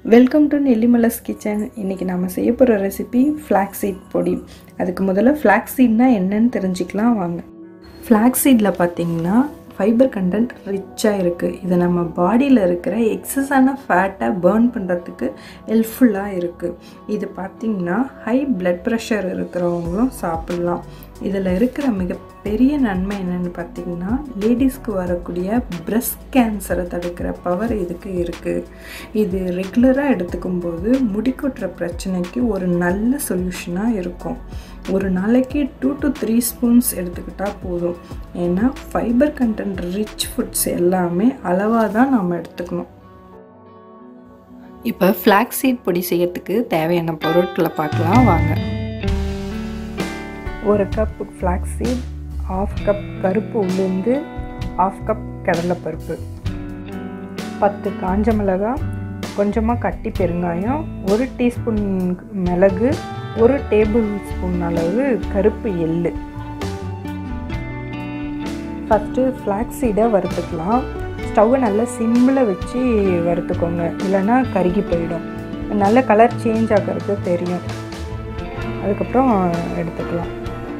welcome to நெல்லிமலஸ் kitchen இன்றைக்கி நம்ம செய்ய போகிற ரெசிபி ஃப்ளாக்ஸீட் பொடி அதுக்கு முதல்ல ஃப்ளாக்ஸீட்னா என்னன்னு தெரிஞ்சுக்கலாம் வாங்க ஃப்ளாக்ஸீடில் பார்த்தீங்கன்னா ஃபைபர் கண்டென்ட் ரிச்சாக இருக்குது இது நம்ம பாடியில் இருக்கிற எக்ஸஸான ஃபேட்டை பேர்ன் பண்ணுறதுக்கு ஹெல்ப்ஃபுல்லாக இருக்குது இது பார்த்திங்கன்னா ஹை பிளட் ப்ரெஷர் இருக்கிறவங்களும் சாப்பிட்லாம் இதில் இருக்கிற மிகப்பெரிய நன்மை என்னென்னு பார்த்தீங்கன்னா லேடிஸ்க்கு வரக்கூடிய பிரஸ்ட் கேன்சரை தடுக்கிற பவர் இதுக்கு இருக்குது இது ரெகுலராக எடுத்துக்கும் போது முடி கொட்டுற பிரச்சனைக்கு ஒரு நல்ல சொல்யூஷனாக இருக்கும் ஒரு நாளைக்கு டூ டு த்ரீ ஸ்பூன்ஸ் எடுத்துக்கிட்டால் போதும் ஏன்னா ஃபைபர் கண்டென்ட் ரிச் ஃபுட்ஸ் எல்லாமே அளவாக தான் நம்ம எடுத்துக்கணும் இப்போ ஃப்ளாக் சீட் பொடி செய்யறதுக்கு தேவையான பொருட்களை பார்க்கலாம் வாங்க ஒரு cup flaxseed half cup கருப்பு உளுந்து ஆஃப் கப் கடலைப்பருப்பு பத்து காஞ்ச மிளகாய் கொஞ்சமாக கட்டி பெருங்காயம் ஒரு டீஸ்பூன் மிளகு ஒரு டேபிள் ஸ்பூன் அளவு கருப்பு எள்ளு ஃபஸ்ட்டு ஃப்ளாக்ஸ் சீடை வறுத்துக்கலாம் ஸ்டவ்வை நல்லா சிம்மில் வச்சு வறுத்துக்கோங்க இல்லைன்னா கருகி போயிடும் நல்ல கலர் சேஞ்ச் ஆகிறது தெரியும் அதுக்கப்புறம் எடுத்துக்கலாம்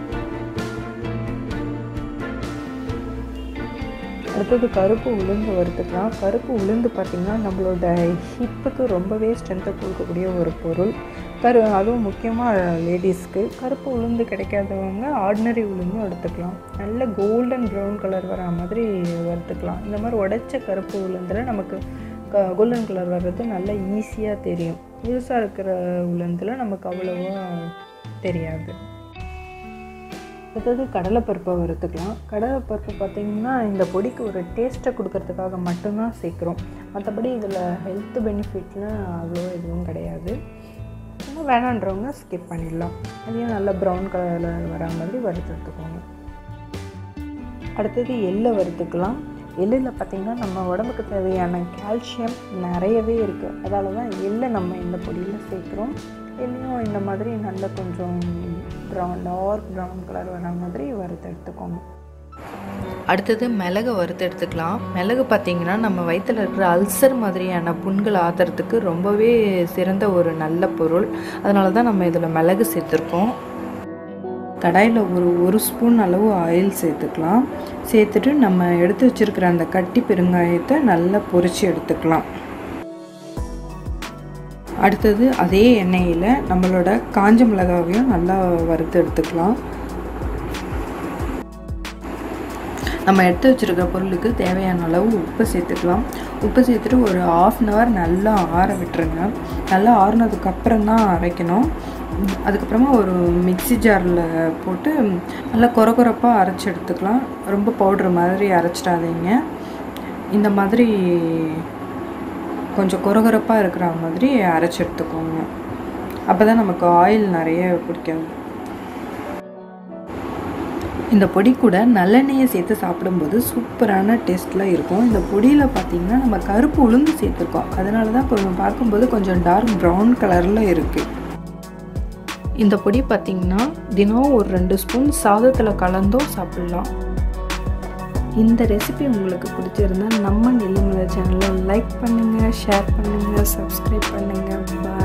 அடுத்தது கருப்பு உளுந்து வறுத்துக்கலாம் கருப்பு உளுந்து பார்த்திங்கன்னா நம்மளோட ஹிப்புக்கு ரொம்பவே ஸ்ட்ரென்த்தை கொடுக்கக்கூடிய ஒரு பொருள் கரு அதுவும் முக்கியமாக லேடிஸ்க்கு கருப்பு உளுந்து கிடைக்காதவங்க ஆர்டினரி உளுந்தும் எடுத்துக்கலாம் நல்ல கோல்டன் ப்ரௌன் கலர் வர மாதிரி வறுத்துக்கலாம் இந்த மாதிரி உடைச்ச கருப்பு உளுந்தில் நமக்கு க கோல்டன் கலர் வர்றது நல்லா ஈஸியாக தெரியும் புதுசாக இருக்கிற உளுந்தில் நமக்கு அவ்வளோவா தெரியாது அடுத்தது கடலைப்பருப்பை வறுத்துக்கலாம் கடலைப்பருப்பு பார்த்திங்கன்னா இந்த பொடிக்கு ஒரு டேஸ்ட்டை கொடுக்கறதுக்காக மட்டும்தான் சேர்க்குறோம் மற்றபடி இதில் ஹெல்த் பெனிஃபிட்லாம் அவ்வளோ எதுவும் கிடையாது இன்னும் வேணான்றவங்க ஸ்கிப் பண்ணிடலாம் அதையும் நல்லா ப்ரௌன் கலரில் வரா மாதிரி வறுத்து எடுத்துக்கோங்க அடுத்தது எள்ளை வறுத்துக்கலாம் எள்ளில் பார்த்திங்கன்னா நம்ம உடம்புக்கு தேவையான கால்சியம் நிறையவே இருக்குது அதால தான் எள்ளை நம்ம இந்த பொடியில் சேர்க்குறோம் எள்ளையும் இந்த மாதிரி நல்லா கொஞ்சம் ப்ரௌன் டார்க் ப்ரௌன் கலர் வர மாதிரி வறுத்து எடுத்துக்கோங்க அடுத்தது மிளகு வறுத்து எடுத்துக்கலாம் மிளகு பார்த்திங்கன்னா நம்ம வயிற்றில் இருக்கிற அல்சர் மாதிரியான புண்கள் ஆத்துறதுக்கு ரொம்பவே சிறந்த ஒரு நல்ல பொருள் அதனால தான் நம்ம இதில் மிளகு சேர்த்துருக்கோம் கடாயில் ஒரு ஒரு ஸ்பூன் அளவு ஆயில் சேர்த்துக்கலாம் சேர்த்துட்டு நம்ம எடுத்து வச்சுருக்கிற அந்த கட்டி பெருங்காயத்தை நல்லா பொரித்து எடுத்துக்கலாம் அடுத்தது அதே எண்ணெயில் நம்மளோட காஞ்ச மிளகாவையும் நல்லா வறுத்து எடுத்துக்கலாம் நம்ம எடுத்து வச்சுருக்க பொருளுக்கு தேவையான அளவு உப்பு சேர்த்துக்கலாம் உப்பு சேர்த்துட்டு ஒரு ஆஃப் அன் ஹவர் நல்லா ஆற விட்டுருங்க நல்லா ஆறுனதுக்கப்புறம் தான் அரைக்கணும் அதுக்கப்புறமா ஒரு மிக்சி ஜாரில் போட்டு நல்லா கொர கொரப்பாக அரைச்சி எடுத்துக்கலாம் ரொம்ப பவுட்ரு மாதிரி அரைச்சிடாதீங்க இந்த மாதிரி கொஞ்சம் கொரகொரப்பாக இருக்கிற மாதிரி அரைச்சி எடுத்துக்கோங்க அப்போ தான் நமக்கு ஆயில் நிறைய பிடிக்காது இந்த பொடி கூட நல்லெண்ணெயை சேர்த்து சாப்பிடும்போது சூப்பரான டேஸ்ட்டில் இருக்கும் இந்த பொடியில் பார்த்திங்கன்னா நம்ம கருப்பு உளுந்து சேர்த்துருக்கோம் அதனால தான் கொஞ்சம் பார்க்கும்போது கொஞ்சம் டார்க் ப்ரௌன் கலரில் இருக்குது இந்த பொடி பார்த்திங்கன்னா தினம் ஒரு ரெண்டு ஸ்பூன் சாதத்தில் கலந்தும் சாப்பிட்லாம் இந்த ரெசிபி உங்களுக்கு பிடிச்சிருந்தா நம்ம நெல்லிமலை சேனலை லைக் பண்ணுங்கள் ஷேர் பண்ணுங்கள் சப்ஸ்கிரைப் பண்ணுங்கள் பாய்